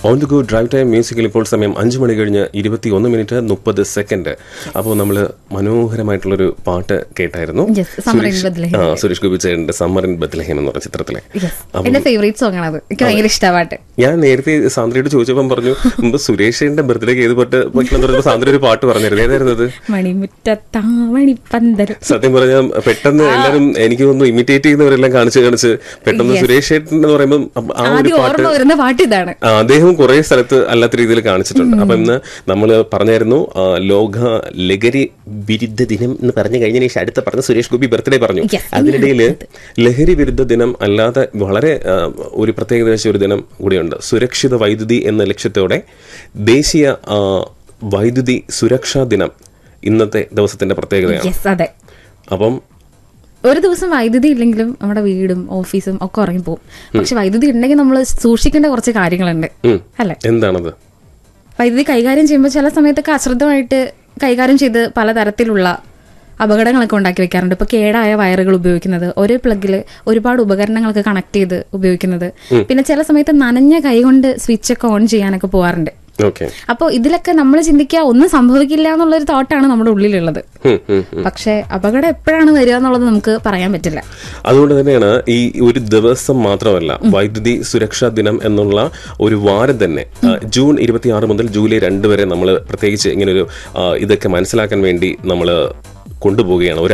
On the go drive time മ്യൂസിക്കിൽ ഇപ്പോൾ സമയം അഞ്ച് മണി കഴിഞ്ഞ് ഇരുപത്തി ഒന്ന് മിനിറ്റ് മുപ്പത് സെക്കൻഡ് അപ്പോൾ നമ്മൾ മനോഹരമായിട്ടുള്ളൊരു പാട്ട് കേട്ടായിരുന്നു Yes, Summer in Suresh- Bethlehem. ആ സുരേഷ് ഗോപി ചേട്ടന്റെ സമ്മർ ഇൻ ബത്ലഹേം എന്ന് പറഞ്ഞ ചിത്രത്തിലെ Yes. എന്റെ ഫേവറേറ്റ് സോങ് ആണ് അത് എനിക്ക് ഭയങ്കര ഇഷ്ടമായിട്ട് ഞാൻ നേരത്തെ സാന്ദ്രയോട് ചോദിച്ചപ്പം പറഞ്ഞു മുമ്പ് സുരേഷിന്റെ ബർത്ത്ഡേക്ക് ഏത് പാട്ട് വെക്കണം എന്ന് പറഞ്ഞപ്പോൾ സാന്ദ്ര ഒരു പാട്ട് പറഞ്ഞിരുന്നു ഏതായിരുന്നു അത് മണിമുറ്റത്താവണി പന്തൽ സത്യം പറഞ്ഞാൽ പെട്ടെന്ന് എല്ലാവരും എനിക്ക് തോന്നുന്നു ഇമിറ്റേറ്റ് ചെയ്യുന്നവരെല്ലാം കാണിച്ച് കാണിച്ച് പെട്ടെന്ന് സുരേഷ് ചേട്ടൻ എന്ന് പറയുമ്പോൾ ആ ഒരു ആദ്യം പാട്ട് ഓർമ്മ വരുന്ന പാട്ട് ഇതാണ് ആ, അദ്ദേഹം കുറെ സ്ഥലത്ത് അല്ലാത്ത രീതിയിൽ കാണിച്ചിട്ടുണ്ട് അപ്പൊ ഇന്ന് നമ്മൾ പറഞ്ഞായിരുന്നു ആ, ലോക ലഹരി വിരുദ്ധ ദിനം എന്ന് പറഞ്ഞു കഴിഞ്ഞതിന് ശേഷം അടുത്ത പറഞ്ഞ സുരേഷ് ഗോപി ബർത്ത്ഡേ പറഞ്ഞു Yes, അതിനിടയിൽ ലഹരി വിരുദ്ധ ദിനം അല്ലാതെ വളരെ ആ, ഒരു പ്രത്യേകത വെച്ച ഒരു ദിനം കൂടിയുണ്ട് സുരക്ഷിത വൈദ്യുതി എന്ന ലക്ഷ്യത്തോടെ ദേശീയ ആ, വൈദ്യുതി സുരക്ഷാ ദിനം ഇന്നത്തെ ദിവസത്തിന്റെ പ്രത്യേകതയാണ് യെസ് അതെ അപ്പം ഒരു ദിവസം വൈദ്യുതി ഇല്ലെങ്കിലും നമ്മുടെ വീടും ഓഫീസും ഒക്കെ ഉറങ്ങിപ്പോവും പക്ഷെ വൈദ്യുതി ഉണ്ടെങ്കിൽ നമ്മൾ സൂക്ഷിക്കേണ്ട കുറച്ച് കാര്യങ്ങളുണ്ട് ഉം, അല്ലെ എന്താണത് വൈദ്യുതി കൈകാര്യം ചെയ്യുമ്പോൾ ചില സമയത്തൊക്കെ അശ്രദ്ധമായിട്ട് കൈകാര്യം ചെയ്ത് പലതരത്തിലുള്ള അപകടങ്ങളൊക്കെ ഉണ്ടാക്കി വെക്കാറുണ്ട് ഇപ്പൊ കേടായ വയറുകൾ ഉപയോഗിക്കുന്നത് ഒരേ പ്ലഗിൽ ഒരുപാട് ഉപകരണങ്ങളൊക്കെ കണക്ട് ചെയ്ത് ഉപയോഗിക്കുന്നത് പിന്നെ ചില സമയത്ത് നനഞ്ഞ കൈ കൊണ്ട് സ്വിച്ച് ഒക്കെ ഓൺ ചെയ്യാനൊക്കെ പോവാറുണ്ട് ഓക്കെ അപ്പോൾ ഇതിലൊക്കെ നമ്മൾ ചിന്തിക്കുക ഒന്നും സംഭവിക്കില്ല എന്നുള്ളൊരു തോട്ടാണ് നമ്മുടെ ഉള്ളിലുള്ളത് പക്ഷെ അപകടം എപ്പോഴാണ് വരിക എന്നുള്ളത് നമുക്ക് പറയാൻ പറ്റില്ല അതുകൊണ്ട് തന്നെയാണ് ഈ ഒരു ദിവസം മാത്രമല്ല വൈദ്യുതി സുരക്ഷാ ദിനം എന്നുള്ള ഒരു വാരം തന്നെ ആ, ജൂൺ ഇരുപത്തിയാറ് മുതൽ ജൂലൈ രണ്ട് വരെ നമ്മൾ പ്രത്യേകിച്ച് ഇങ്ങനെ ഒരു ഇതൊക്കെ മനസ്സിലാക്കാൻ വേണ്ടി നമ്മൾ കൊണ്ടുപോവുകയാണ് ഒരു